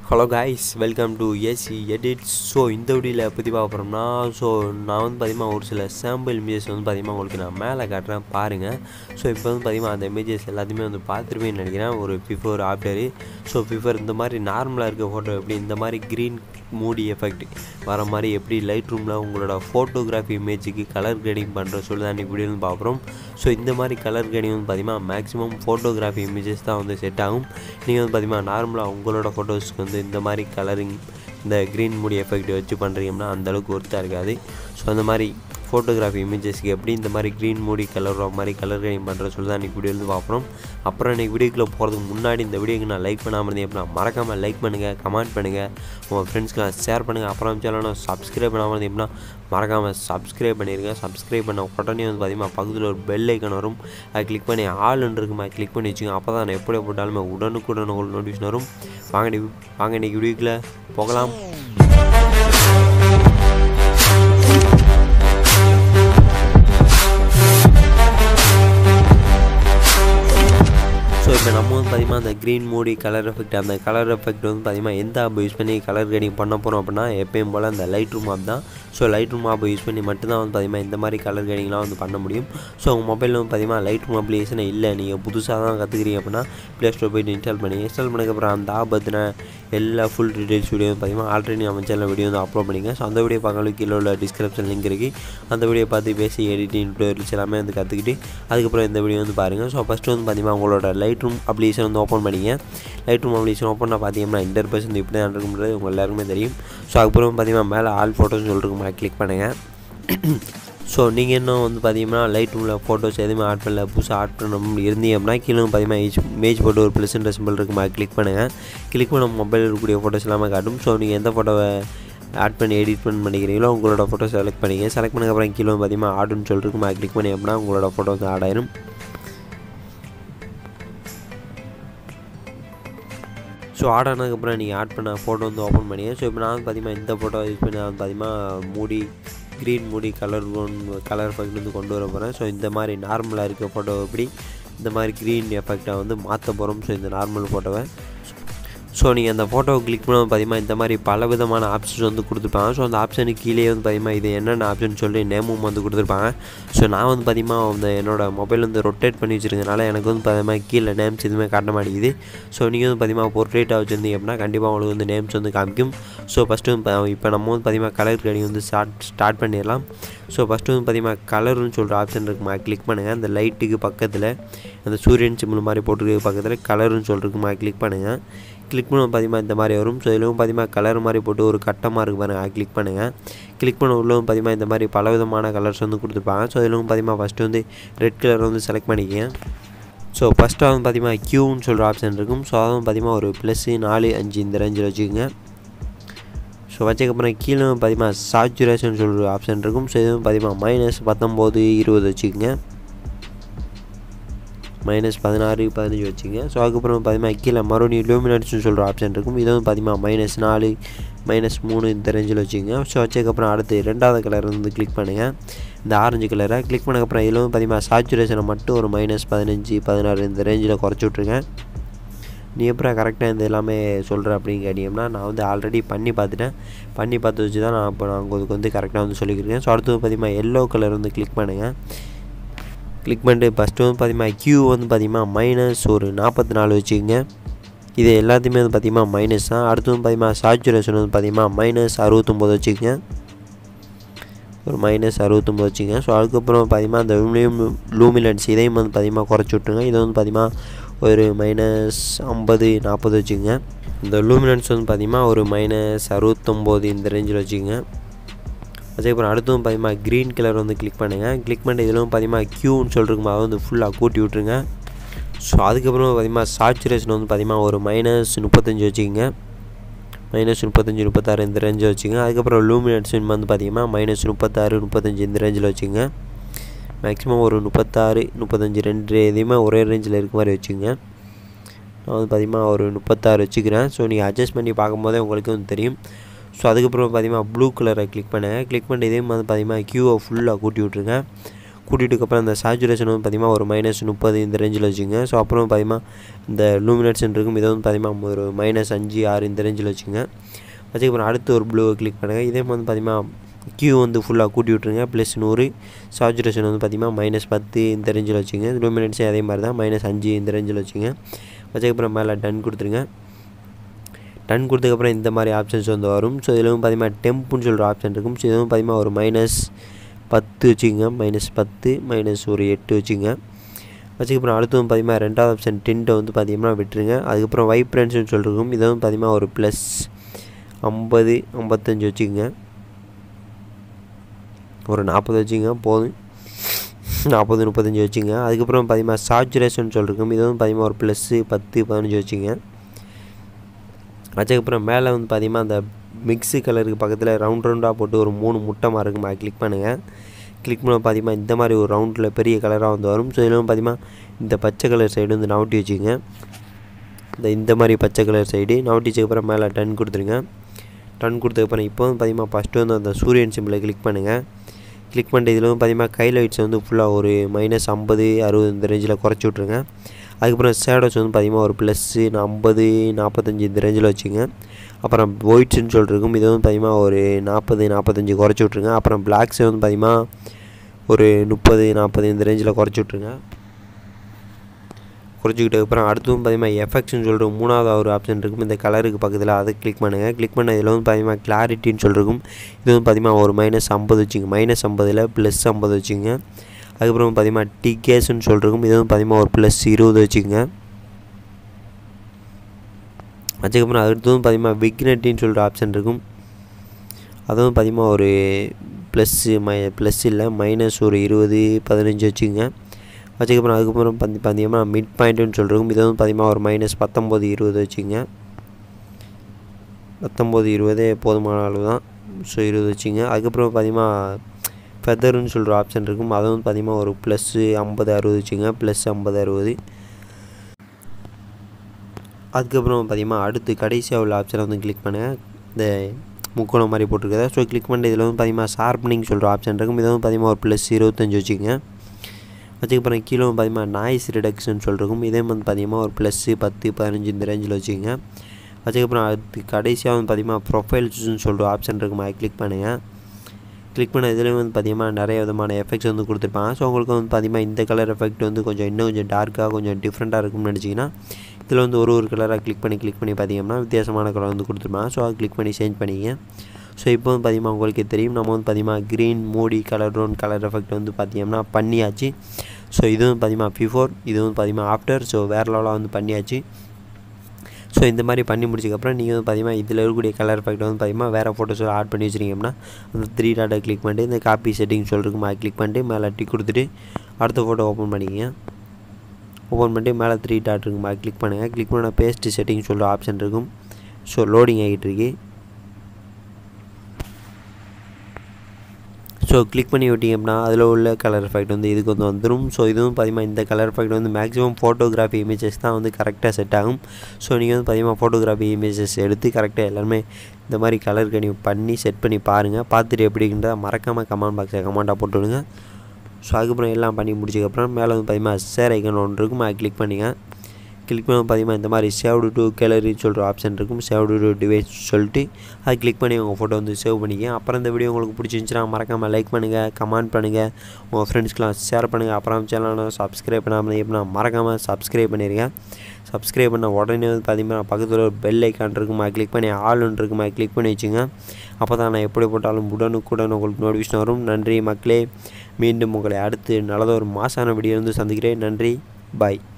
hello guys welcome to AC edit so இந்த வீடியோவில் பற்றி பார்க்க போகிறோம்னா ஸோ நான் வந்து பார்த்தீங்கன்னா ஒரு சில சாம்பிள் இமேஜஸ் வந்து பார்த்தீங்கன்னா உங்களுக்கு நான் மேலே காட்டுறேன் பாருங்கள் ஸோ இப்போ வந்து பார்த்தீங்கன்னா அந்த இமேஜஸ் எல்லாத்தையுமே வந்து பார்த்துருப்பேன்னு நினைக்கிறேன் ஒரு பிஃபோர் ஆஃப்டரு ஸோ பிஃபோர் இந்த மாதிரி நார்மலாக இருக்க ஃபோட்டோ எப்படி இந்த மாதிரி க்ரீன் மூடி எஃபெக்ட் வர மாதிரி எப்படி லைட் ரூமில் உங்களோட ஃபோட்டோகிராஃபி இமேஜுக்கு கலர் கிரேடிங் பண்ணுற சொல்லி தான் இன்றைக்கி வீடியோ வந்து பார்க்குறோம் ஸோ இந்த மாதிரி கலர் கிரேடிங் வந்து பார்த்தீங்கன்னா மேக்ஸிமம் ஃபோட்டோகிராஃபி இமேஜஸ் தான் வந்து செட் ஆகும் நீங்கள் வந்து பார்த்தீங்கன்னா நார்மலாக உங்களோட ஃபோட்டோஸ்க்கு வந்து இந்த மாதிரி கலரிங் இந்த க்ரீன் மூடி எஃபெக்ட் வச்சு பண்ணுறீங்கன்னா அந்தளவுக்கு ஒர்த்தாக இருக்காது ஸோ அந்த மாதிரி ஃபோட்டோகிராஃபி இமேஜஸ்க்கு எப்படி இந்த மாதிரி க்ரீன் மூடி கலர் மாதிரி கலர் கிரேடிங் பண்ணுற சொல்லி தான் இன்றைக்கி வீடியோ வந்து பார்க்குறோம் அப்புறம் இன்றைக்கி வீடியோக்குள்ளே போகிறதுக்கு முன்னாடி இந்த வீடியோக்கு நான் லைக் பண்ணாமல் இருந்தேன் அப்படின்னா மறக்காமல் லைக் பண்ணுங்கள் கமெண்ட் பண்ணுங்கள் உங்கள் ஃப்ரெண்ட்ஸ்க்கெலாம் ஷேர் பண்ணுங்கள் அப்புறம் சேனலும் சப்ஸ்கிரைப் பண்ணாமல் இருந்தேன் அப்படின்னா மறக்காமல் சப்ஸ்கிரைப் பண்ணிடுங்க சப்ஸ்கிரைப் பண்ண உடனே வந்து பார்த்தீங்கன்னா பக்கத்தில் ஒரு பெல் ஐக்கன் வரும் அதை கிளிக் பண்ணி ஆளுன்னு இருக்குமா கிளிக் பண்ணி வச்சுங்க அப்போ தான் நான் எப்படி போட்டாலுமே உடனுக்குடன் உங்களுக்கு நோட்டிஃபிகேஷன் வரும் வாங்க வாங்க இன்றைக்கி வீடியோக்குள்ளே போகலாம் ஸோ இப்போ நம்ம வந்து பார்த்திங்கன்னா அந்த க்ரீன் மூடி கலர் எஃபெக்ட் அந்த கலர் எஃபெக்ட் வந்து பார்த்திங்கன்னா எந்த ஆப் யூஸ் பண்ணி கலர் கிரேடிங் பண்ண போகிறோம் அப்படின்னா எப்பயும் போல் அந்த லைட் ரூம் ஆப் தான் so Lightroom app use பண்ணி மட்டும்தான் வந்து பார்த்திங்கன்னா இந்த மாதிரி கலர் கிரேடிங்லாம் வந்து பண்ண முடியும் ஸோ உங்கள் மொபைலில் வந்து பார்த்திங்கன்னா லைட் ரூம் அப்ளிகேஷன் இல்லை நீங்கள் புதுசாக தான் கற்றுக்கிறீங்க அப்படின்னா ப்ளே ஸ்டோர் போய்ட்டு இன்ஸ்டால் பண்ணி இன்ஸ்டால் பண்ணதுக்கப்புறம் அந்த ஆப் பற்றின எல்லா ஃபுல் டீட்டெயில்ஸ் வீடியோ பார்த்திங்கன்னா ஆல்ரெடி நம்ம சேனல் வீடியோ வந்து அப்லோட் பண்ணிங்க ஸோ அந்த வீடியோ பார்க்கணும் கீழே உள்ள டிஸ்கிரிப்ஷன் லிங்க் இருக்குது அந்த வீடியோ பார்த்து பேசி எடிட்டிங் டுட்டோரியல்ஸ் எல்லாமே வந்து கற்றுக்கிட்டு அதுக்கப்புறம் இந்த வீடியோ வந்து பாருங்கள் ஸோ ஃபஸ்ட்டு வந்து பார்த்திங்கன்னா உங்களோட லைட் ரூம் அப்ளிகேஷன் வந்து ஓப்பன் பண்ணிங்க லைட் ரூம் அப்ளிகேஷன் ஓப்பன் பண்ணால் பார்த்தீங்கன்னா இன்டர் பர்சன்ட் இப்படி தான் இருக்குன்றது உங்கள் எல்லாருக்குமே தெரியும் ஸோ அதுக்கப்புறம் பார்த்தீங்கன்னா மேலே ஆல் ஃபோட்டோஸ் சொல்லிருக்குமா கிளிக் பண்ணுங்கள் ஸோ நீங்கள் இன்னும் வந்து பார்த்தீங்கன்னா லைட் ரூமில் ஃபோட்டோஸ் எதுவுமே ஆட் பண்ணல புதுசாக ஆட் பண்ணணும் இருந்தீங்க அப்படின்னா கீழே பார்த்தீங்கன்னா இமேஜ் இமேஜ் போட்டு ஒரு ப்ளசன்ட் சிம்பிள் இருக்குமா கிளிக் பண்ணுங்கள் கிளிக் பண்ண மொபைல் இருக்கக்கூடிய ஃபோட்டோஸ் எல்லாமே காட்டும் ஸோ நீங்கள் எந்த ஃபோட்டோவை ஆட் பண்ணி எடிட் பண்ணி பண்ணிக்கிறீங்களோ உங்களோட ஃபோட்டோ செலக்ட் பண்ணிங்க செலக்ட் பண்ணதுக்கப்புறம் கீழே பார்த்தீங்கன்னா ஆடுன்னு சொல்லிருக்குமா கிளிக் பண்ணி அப்படின்னா உங்களோட ஃபோட்டோ வந்து ஆட் ஆயிரும் ஸோ ஆட் ஆனதுக்கப்புறம் நீங்கள் ஆட் பண்ண ஃபோட்டோ வந்து ஓப்பன் பண்ணிங்க ஸோ இப்போ நான் வந்து பார்த்தீங்கன்னா இந்த ஃபோட்டோ யூஸ் பண்ணி நான் பார்த்தீங்கன்னா மூடி green moody colour colour effect வந்து கொண்டு வர போகிறேன் ஸோ இந்த மாதிரி நார்மலாக இருக்க ஃபோட்டோ எப்படி இந்த மாதிரி க்ரீன் எஃபெக்டை வந்து மாற்ற போகிறோம் ஸோ இந்த நார்மல் ஃபோட்டோவை ஸோ நீங்கள் அந்த ஃபோட்டோவை கிளிக் பண்ண பார்த்தீங்கன்னா இந்த மாதிரி பல விதமான ஆப்ஷன்ஸ் வந்து கொடுத்துருப்பாங்க ஸோ அந்த ஆப்ஷனுக்கு கீழே வந்து பார்த்தீங்கன்னா இது என்னென்ன ஆப்ஷன் சொல்லி நேமும் வந்து கொடுத்துருப்பாங்க ஸோ நான் வந்து பார்த்தீங்கன்னா அந்த என்னோடய மொபைல் வந்து ரொட்டேட் பண்ணி வச்சுருக்கனால எனக்கு வந்து பார்த்தீங்கன்னா கீழே நேம்ஸ் எதுவுமே காட்ட மாட்டேங்குது ஸோ நீங்கள் வந்து பார்த்தீங்கன்னா பொர்ட்ரேட்டாக வச்சுருந்தீங்க அப்படின்னா கண்டிப்பாக உங்களுக்கு வந்து நேம்ஸ் வந்து காமிக்கும் ஸோ ஃபஸ்ட்டு வந்து இப்போ நம்ம வந்து பார்த்தீங்கன்னா கலர் கிரேடிங் வந்து ஸ்டார்ட் ஸ்டார்ட் பண்ணிடலாம் ஸோ ஃபஸ்ட்டு வந்து பார்த்தீங்கன்னா கலர்னு சொல்கிற ஆப்ஷன் இருக்குமா கிளிக் பண்ணுங்கள் அந்த லைட்டுக்கு பக்கத்தில் அந்த சூரியன் சிம்பிள் மாதிரி போட்டிருக்க பக்கத்தில் கலர்னு சொல்லிருக்குமா கிளிக் பண்ணுங்கள் கிளிக் பண்ண பார்த்தீங்கன்னா இந்த மாதிரி வரும் ஸோ இதுவும் பார்த்தீங்கன்னா கலர் மாதிரி போட்டு ஒரு கட்டமாக இருக்குது பாருங்கள் கிளிக் பண்ணுங்கள் கிளிக் பண்ண உள்ளவும் பார்த்தீங்கன்னா இந்த மாதிரி பல விதமான கலர்ஸ் வந்து கொடுத்துருப்பாங்க ஸோ இதுவும் பார்த்தீங்கன்னா ஃபஸ்ட்டு வந்து ரெட் கலர் வந்து செலக்ட் பண்ணிக்கங்க ஸோ ஃபஸ்ட்டாக வந்து பார்த்தீங்கன்னா க்யூன்னு சொல்கிற ஆப்ஷன் இருக்கும் ஸோ அதுவும் பார்த்தீங்கன்னா ஒரு ப்ளஸ்ஸு நாலு அஞ்சு இந்த ரேஞ்சில் வச்சுக்கோங்க ஸோ வச்சதுக்கப்புறம் கீழே பார்த்தீங்கன்னா சாச்சுரேஷன் சொல்கிற ஆப்ஷன் இருக்கும் ஸோ இதுவும் பார்த்தீங்கன்னா மைனஸ் பத்தொம்போது இருபது வச்சுக்கோங்க மைனஸ் பதினாறு பதினஞ்சு வச்சுங்க ஸோ அதுக்கப்புறம் பார்த்தீங்கன்னா கீழே மறுபடியும் லூமினன்ஸ்னு சொல்கிற ஆப்ஷன் இருக்கும் இது வந்து பார்த்தீங்கன்னா மைனஸ் நாலு மைனஸ் மூணு இந்த ரேஞ்சில் வச்சுங்க ஸோ வச்சதுக்கப்புறம் அடுத்து ரெண்டாவது கலர் வந்து கிளிக் பண்ணுங்கள் இந்த ஆரஞ்சு கலரை கிளிக் பண்ணக்கப்புறம் இதில் வந்து பார்த்தீங்கன்னா சாச்சுரேஷனை மட்டும் ஒரு மைனஸ் பதினஞ்சு பதினாறு இந்த ரேஞ்சில் குறைச்சி விட்ருங்க நீ எப்பறம் கரெக்டாக இந்த எல்லாமே சொல்கிற அப்படின்னு கேட்டிங்கன்னா நான் வந்து ஆல்ரெடி பண்ணி பார்த்துட்டேன் பண்ணி பார்த்து வச்சு தான் நான் இப்போ நான் உங்களுக்கு வந்து கரெக்டாக வந்து சொல்லிக்கிறேன் ஸோ அடுத்து பார்த்தீங்கன்னா எல்லோ கலர் வந்து கிளிக் பண்ணுங்கள் கிளிக் பண்ணிட்டு ஃபஸ்ட்டு வந்து பார்த்தீங்கன்னா க்யூ வந்து பார்த்தீங்கன்னா மைனஸ் ஒரு நாற்பத்தி நாலு வச்சுக்கோங்க இது எல்லாத்தையுமே வந்து பார்த்தீங்கன்னா மைனஸ் தான் அடுத்து வந்து பார்த்தீங்கன்னா சாச்சுரேஷன் வந்து பார்த்தீங்கன்னா மைனஸ் அறுபத்தொம்போது வச்சுக்கோங்க ஒரு மைனஸ் அறுபத்தொம்போது வச்சுங்க ஸோ அதுக்கப்புறம் பார்த்தீங்கன்னா அந்த லூமினன்ஸ் இதையும் வந்து பார்த்தீங்கன்னா குறைச்சி விட்ருங்க இதை வந்து பார்த்தீங்கன்னா ஒரு மைனஸ் ஐம்பது நாற்பது வச்சுங்க இந்த லூமினன்ஸ் வந்து பார்த்தீங்கன்னா ஒரு மைனஸ் அறுபத்தொம்போது இந்த ரேஞ்சில் வச்சுக்கோங்க அதுக்கப்புறம் அடுத்ததும் பார்த்தீங்கன்னா க்ரீன் கலர் வந்து கிளிக் பண்ணுங்கள் கிளிக் பண்ணி இதில் பார்த்தீங்கன்னா க்யூன்னு சொல்லிருக்குமா அதை வந்து ஃபுல்லாக கூட்டி விட்ருங்க ஸோ அதுக்கப்புறம் பார்த்தீங்கன்னா சாச்சுரேஷன் வந்து பார்த்தீங்கன்னா ஒரு மைனஸ் முப்பத்தஞ்சு வச்சுக்கோங்க மைனஸ் முப்பத்தஞ்சு முப்பத்தாறு இந்த ரேஞ்சில் வச்சுங்க அதுக்கப்புறம் லூமினேஷன் வந்து பார்த்தீங்கன்னா மைனஸ் முப்பத்தாறு முப்பத்தஞ்சு இந்த ரேஞ்சில் வச்சுங்க மேக்ஸிமம் ஒரு முப்பத்தாறு முப்பத்தஞ்சு ரெண்டு எதையுமே ஒரே ரேஞ்சில் இருக்க மாதிரி வச்சுங்க நான் வந்து பார்த்திங்கன்னா ஒரு முப்பத்தாறு வச்சுக்கிறேன் ஸோ நீங்கள் அட்ஜஸ்ட் பண்ணி பார்க்கும்போதே உங்களுக்கு வந்து தெரியும் ஸோ அதுக்கப்புறம் பார்த்தீங்கன்னா ப்ளூ கலரை கிளிக் பண்ணுங்கள் கிளிக் பண்ணி இதே மாதிரி பார்த்தீங்கன்னா க்யூவை ஃபுல்லாக கூட்டி விட்ருங்க கூட்டிகிட்டுக்கப்புறம் அந்த சேச்சுரேஷன் வந்து பார்த்திங்கன்னா ஒரு மைனஸ் முப்பது இந்த ரேஞ்சில் வச்சுங்க ஸோ அப்புறம் பார்த்திங்கன்னா இந்த லூமினேட்ஸ் இருக்கும் இதை வந்து பார்த்திங்கன்னா ஒரு மைனஸ் அஞ்சு ஆறு இந்த ரேஞ்சில் வச்சுங்க வச்சுக்கப்புறம் அடுத்து ஒரு ப்ளூவை கிளிக் பண்ணுங்கள் இதே மாதிரி பார்த்திங்கன்னா கியூ வந்து ஃபுல்லாக கூட்டி விட்ருங்க ப்ளஸ் நூறு சாச்சுரேஷன் வந்து பார்த்திங்கன்னா மைனஸ் பத்து இந்த ரேஞ்சில் வச்சுங்க லூமினேட்ஸே அதே மாதிரி தான் மைனஸ் அஞ்சு இந்த ரேஞ்சில் வச்சுங்க வச்சதுக்கப்புறம் மேலே டன் கொடுத்துருங்க டன் கொடுத்ததுக்கப்புறம் இந்த மாதிரி ஆப்ஷன்ஸ் வந்து வரும் ஸோ இதில் வந்து பார்த்திங்கன்னா டெம்ப்புன்னு சொல்கிற ஆப்ஷன் இருக்கும் ஸோ இதுவும் பார்த்திங்கன்னா ஒரு மைனஸ் பத்து வச்சுங்க மைனஸ் பத்து மைனஸ் ஒரு எட்டு வச்சுங்க வச்சுக்கப்புறம் அடுத்து வந்து பார்த்திங்கன்னா ரெண்டாவது ஆப்ஷன் டென்ட்டை வந்து பார்த்திங்கன்னா விட்டுருங்க அதுக்கப்புறம் வைப்ரன்ஸ்னு சொல்லிருக்கும் இதை வந்து பார்த்திங்கன்னா ஒரு ப்ளஸ் ஐம்பது ஐம்பத்தஞ்சு வச்சுக்கோங்க ஒரு நாற்பது வச்சுங்க போதும் நாற்பது முப்பத்தஞ்சு வச்சுங்க அதுக்கப்புறம் பார்த்திங்கன்னா சாச்சுரேஷன் சொல்லிருக்கோம் இது வந்து பார்த்திங்கன்னா ஒரு ப்ளஸ்ஸு பத்து பதினஞ்சு வச்சுங்க வச்சதுக்கப்புறம் மேலே வந்து பார்த்திங்கன்னா அந்த மிக்ஸு கலருக்கு பக்கத்தில் ரவுண்ட் ரவுண்டாக போட்டு ஒரு மூணு முட்டை மாதிரி இருக்கும் அதை கிளிக் பண்ணுங்கள் கிளிக் பண்ண பார்த்திங்கன்னா இந்த மாதிரி ஒரு ரவுண்டில் பெரிய கலராக வந்து வரும் ஸோ இதில் வந்து பார்த்திங்கன்னா இந்த பச்சை கலர் சைடு வந்து நவட்டி வச்சுங்க இந்த இந்த மாதிரி பச்சை கலர் சைடு நவட்டி வச்சதுக்கப்புறம் மேலே டன் கொடுத்துருங்க டன் கொடுத்ததுக்கப்புறம் இப்போ வந்து பார்த்திங்கன்னா ஃபஸ்ட்டு வந்து அந்த சூரியன் சிம்பிளை கிளிக் பண்ணுங்கள் கிளிக் பண்ணிட்டு இதில் வந்து பார்த்திங்கன்னா கை லைட்ஸ் வந்து ஃபுல்லாக ஒரு மைனஸ் ஐம்பது அறுபது இந்த ரேஞ்சில் குறைச்சி விட்ருங்க அதுக்கப்புறம் ஷேடோஸ் வந்து பார்த்திங்கன்னா ஒரு ப்ளஸ்ஸு ஐம்பது நாற்பத்தஞ்சு இந்த ரேஞ்சில் வச்சுங்க அப்புறம் ஒயிட்ஸ்னு சொல்லிருக்கும் இது வந்து பார்த்திங்கன்னா ஒரு நாற்பது நாற்பத்தஞ்சு குறைச்சி விட்ருங்க அப்புறம் பிளாக்ஸை வந்து பார்த்திங்கன்னா ஒரு முப்பது நாற்பது இந்த ரேஞ்சில் குறைச்சி விட்ருங்க குறைச்சிக்கிட்ட அப்புறம் அடுத்ததும் பார்த்திங்கன்னா எஃபெக்ட்ஸ்னு சொல்லிட்டு மூணாவது ஒரு ஆப்ஷன் இருக்கும் இந்த கலருக்கு பக்கத்தில் அதை கிளிக் பண்ணுங்கள் கிளிக் பண்ண இதில் வந்து பார்த்திங்கன்னா கிளாரிட்டின்னு சொல்லிருக்கும் இது வந்து பார்த்திங்கன்னா ஒரு மைனஸ் ஐம்பது வச்சுங்க மைனஸ் ஐம்பதில் ப்ளஸ் ஐம்பது வச்சுங்க அதுக்கப்புறம் பார்த்திங்கன்னா டிகேஸ்ன்னு சொல்லிருக்கும் இது வந்து பார்த்திங்கன்னா ஒரு ப்ளஸ் இருபது வச்சுங்க அதுக்கப்புறம் அடுத்ததும் பார்த்திங்கன்னா விக்னட்டின்னு சொல்கிற ஆப்ஷன் இருக்கும் அதுவும் பார்த்திங்கன்னா ஒரு ப்ளஸ்ஸு மை ப்ளஸ் இல்லை மைனஸ் ஒரு இருபது பதினஞ்சு வச்சுங்க வச்சதுக்கப்புறம் அதுக்கப்புறம் பார்த்தி பார்த்தீங்கன்னா மிட் பாயிண்ட்டுன்னு சொல்கிறோம் இது வந்து பார்த்திங்கன்னா ஒரு மைனஸ் பத்தொம்போது இருபது வச்சுங்க பத்தொம்போது இருபதே போதுமான அளவு தான் ஸோ இருபது வச்சுங்க அதுக்கப்புறம் பார்த்திங்கன்னா ஃபெதர்னு சொல்கிற ஆப்ஷன் இருக்கும் அதை வந்து பார்த்திங்கன்னா ஒரு ப்ளஸ்ஸு ஐம்பது அறுபது வச்சுங்க ப்ளஸ் ஐம்பது அறுபது அதுக்கப்புறம் பார்த்திங்கன்னா அடுத்து கடைசியாக உள்ள ஆப்ஷனை வந்து கிளிக் பண்ணுங்கள் இந்த முக்கோணம் மாதிரி போட்டிருக்கதா ஸோ கிளிக் பண்ணிட்டு இதில் வந்து பார்த்திங்கன்னா ஷார்ப்னிங் சொல்கிற ஆப்ஷன் இருக்கும் இதை வந்து பார்த்திங்கன்னா ஒரு ப்ளஸ் இருபத்தஞ்சி வச்சுங்க வச்சுக்கப்புறம் கீழே பார்த்திங்கன்னா நாய்ஸ் ரிடக்ஷன் சொல்லிருக்கும் இதே வந்து பார்த்திங்கன்னா ஒரு ப்ளஸ்ஸு பத்து பதினஞ்சு இந்த ரேஞ்சில் வச்சுக்கோங்க வச்சுக்கப்புறம் அடுத்து கடைசியாக வந்து பார்த்திங்கன்னா ப்ரொஃபைல்ஸ்னு சொல்கிற ஆப்ஷன் இருக்கும் அதை கிளிக் பண்ணுங்கள் கிளிக் பண்ண இதில் வந்து பார்த்திங்கன்னா நிறைய விதமான எஃபெக்ட்ஸ் வந்து கொடுத்துருப்பாங்க ஸோ உங்களுக்கு வந்து பார்த்திங்கன்னா இந்த கலர் எஃபெக்ட் வந்து கொஞ்சம் இன்னும் கொஞ்சம் டார்க்காக கொஞ்சம் டிஃப்ரெண்ட்டாக இருக்கும்னு நினச்சிங்கன்னா இதில் வந்து ஒரு ஒரு கலராக கிளிக் பண்ணி கிளிக் பண்ணி பார்த்தீங்கன்னா வித்தியாசமான கலர் வந்து கொடுத்துருப்பாங்க ஸோ அதை கிளிக் பண்ணி சேஞ்ச் பண்ணிங்க ஸோ இப்போ வந்து பார்த்திங்கன்னா உங்களுக்கு தெரியும் நம்ம வந்து பார்த்திங்கன்னா green moody colour Ron colour effect வந்து பார்த்திங்கன்னா பண்ணியாச்சு ஸோ இது வந்து பார்த்திங்கன்னா பிஃபோர் இது வந்து பார்த்திங்கன்னா ஆஃப்டர் ஸோ வேறு லெவலாக வந்து பண்ணியாச்சு ஸோ இந்த மாதிரி பண்ணி முடிச்சதுக்கப்புறம் நீங்கள் வந்து பார்த்திங்கன்னா இதில் இருக்கக்கூடிய கலர் எஃபெக்ட் வந்து பார்த்திங்கன்னா வேறு ஃபோட்டோஸ் ஆட் பண்ணி வச்சிருக்கீங்கன்னா அந்த த்ரீ டாட்டை கிளிக் பண்ணிட்டு இந்த காப்பி செட்டிங் சொல்லிருக்கும் அதை கிளிக் பண்ணிட்டு மேலே டிக் கொடுத்துட்டு அடுத்த ஃபோட்டோ ஓப்பன் பண்ணிக்கங்க ஓப்பன் பண்ணிட்டு மேலே த்ரீ டாட் இருக்கும் அதை கிளிக் பண்ணுங்கள் கிளிக் பண்ணால் பேஸ்ட் செட்டிங் சொல்கிற ஆப்ஷன் இருக்கும் ஸோ லோடிங் ஆகிட்டு இருக்கு ஸோ கிளிக் பண்ணி விட்டீங்க அப்படின்னா அதில் உள்ள கலர் எஃபெக்ட் வந்து இதுக்கு வந்து வந்துடும் ஸோ இதுவும் பார்த்திங்கன்னா இந்த கலர் எஃபெக்ட் வந்து மேக்ஸிமம் ஃபோட்டோகிராஃபி இமேஜஸ் தான் வந்து கரெக்டாக செட் ஆகும் ஸோ நீங்கள் வந்து பார்த்திங்கன்னா ஃபோட்டோகிராஃபி இமேஜஸ் எடுத்து கரெக்டாக எல்லாருமே இந்த மாதிரி கலர் கனி பண்ணி செட் பண்ணி பாருங்கள் பார்த்துட்டு எப்படின்றத மறக்காமல் கமெண்ட் பாக்ஸில் கமெண்ட்டாக போட்டு விடுங்க ஸோ அதுக்கப்புறம் எல்லாம் பண்ணி முடிச்சதுக்கப்புறம் மேலே வந்து பார்த்திங்கன்னா ஷேர் ஐக்கன் ஒன்று இருக்கும் அதை கிளிக் பண்ணிங்க கிளிக் பண்ணி பார்த்திங்கன்னா இந்த மாதிரி சேவ்டு டு கேலரி சொல்கிற ஆப்ஷன் இருக்கும் சேவ்டு டு டிவைஸ் சொல்லிட்டு அதை கிளிக் பண்ணி உங்கள் ஃபோட்டோ வந்து சேவ் பண்ணிக்க அப்புறம் இந்த வீடியோ உங்களுக்கு பிடிச்சிருந்துச்சுன்னா மறக்காமல் லைக் பண்ணுங்கள் கமெண்ட் பண்ணுங்கள் உங்கள் ஃப்ரெண்ட்ஸ்க்கெலாம் ஷேர் பண்ணுங்கள் அப்புறம் சேனலை சப்ஸ்கிரைப் பண்ணாமல் எப்படின்னா மறக்காமல் சப்ஸ்கிரைப் பண்ணிடுங்க சப்ஸ்கிரைப் பண்ண உடனே வந்து பார்த்திங்கன்னா பக்கத்தில் ஒரு பெல் ஐக்கான் இருக்குமா கிளிக் பண்ணி ஆள்னு இருக்குமா கிளிக் பண்ணி வச்சுங்க அப்போ தான் நான் எப்படி போட்டாலும் உடனுக்குடன் உங்களுக்கு நோட்டிஃபிகேஷன் வரும் நன்றி மக்களே மீண்டும் உங்களை அடுத்து நல்லதொரு மாசான வீடியோ வந்து சந்திக்கிறேன் நன்றி பாய்